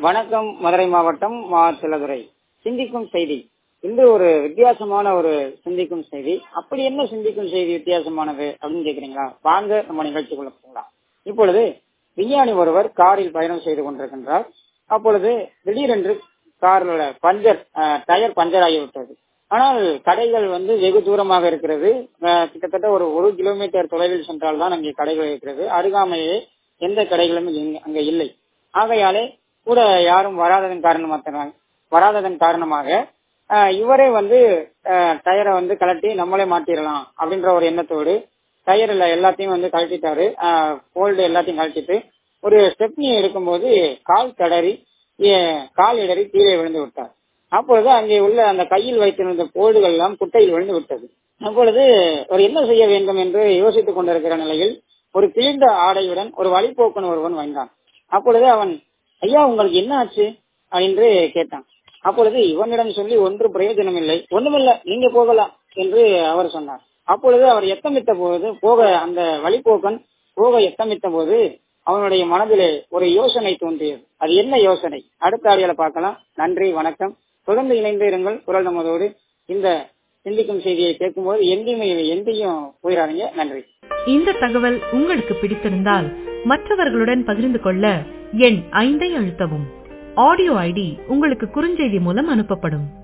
வணக்கம் மதுரை மாவட்டம் மா சிலதுரை சிந்திக்கும் செய்தி இன்று ஒரு வித்தியாசமான ஒரு சிந்திக்கும் செய்தி அப்படி என்ன சிந்திக்கும் செய்தி வித்தியாசமானது அப்படின்னு கேக்குறீங்களா வாங்க நம்ம நிகழ்ச்சிக்குள்ள போகலாம் இப்பொழுது விஞ்ஞானி ஒருவர் காரில் பயணம் செய்து கொண்டிருக்கின்றார் அப்பொழுது திடீரென்று காரோட பஞ்சர் அஹ், டயர் பஞ்சர் ஆகிவிட்டது ஆனால் கடைகள் வந்து வெகு தூரமாக இருக்கிறது அஹ், கிட்டத்தட்ட ஒரு ஒரு கிலோமீட்டர் தொலைவில் சென்றால் தான் அங்கே கடைகள் இருக்கிறது அருகாமையே எந்த கடைகளும் இங்க- அங்க இல்லை ஆகையாலே கூட யாரும் வராததன் காரணமாக வராததன் காரணமாக அஹ், இவரே வந்து அஹ், டயரை வந்து கலட்டி நம்மளே மாட்டிடலாம் அப்படின்ற ஒரு எண்ணத்தோடு டயர்ல எல்லாத்தையும் வந்து கழட்டிட்டாரு போல்டு எல்லாத்தையும் கழட்டிட்டு ஒரு ஸ்டெப்னி எடுக்கும்போது கால் தடறி ஏ- கால் இடறி கீழே விழுந்து விட்டார் அப்பொழுது அங்கே உள்ள அந்த கையில் வைத்திருந்த போல்டுகள் எல்லாம் குட்டையில் விழுந்து விட்டது அப்பொழுது அவர் என்ன செய்ய வேண்டும் என்று யோசித்துக் கொண்டிருக்கிற நிலையில் ஒரு கிழிந்த ஆடையுடன் ஒரு வழிபோக்கன் ஒருவன் வந்தான் அப்பொழுது அவன் ஐயா உங்களுக்கு என்ன ஆச்சு என்று கேட்டான் அப்பொழுது இவனிடம் சொல்லி ஒன்று பிரயோஜனம் இல்லை ஒண்ணுமில்ல நீங்க போகலாம் என்று அவர் சொன்னார் அப்பொழுது அவர் எத்தமிட்ட போது போக அந்த வழிபோக்கன் போக எத்தமிட்ட போது அவனுடைய மனதிலே ஒரு யோசனை தோன்றியது அது என்ன யோசனை அடுத்த ஆடியோல பார்க்கலாம் நன்றி வணக்கம் தொடர்ந்து இணைந்து இருங்கள் குரல் நமதோடு இந்த சிந்திக்கும் செய்தியை கேட்கும்போது எங்கேயுமே எங்கேயும் போயிடாதீங்க நன்றி இந்த தகவல் உங்களுக்கு பிடித்திருந்தால் மற்றவர்களுடன் பகிர்ந்து கொள்ள எண் ஐந்தை அழுத்தவும் ஆடியோ ஐடி உங்களுக்கு குறுஞ்செய்தி மூலம் அனுப்பப்படும்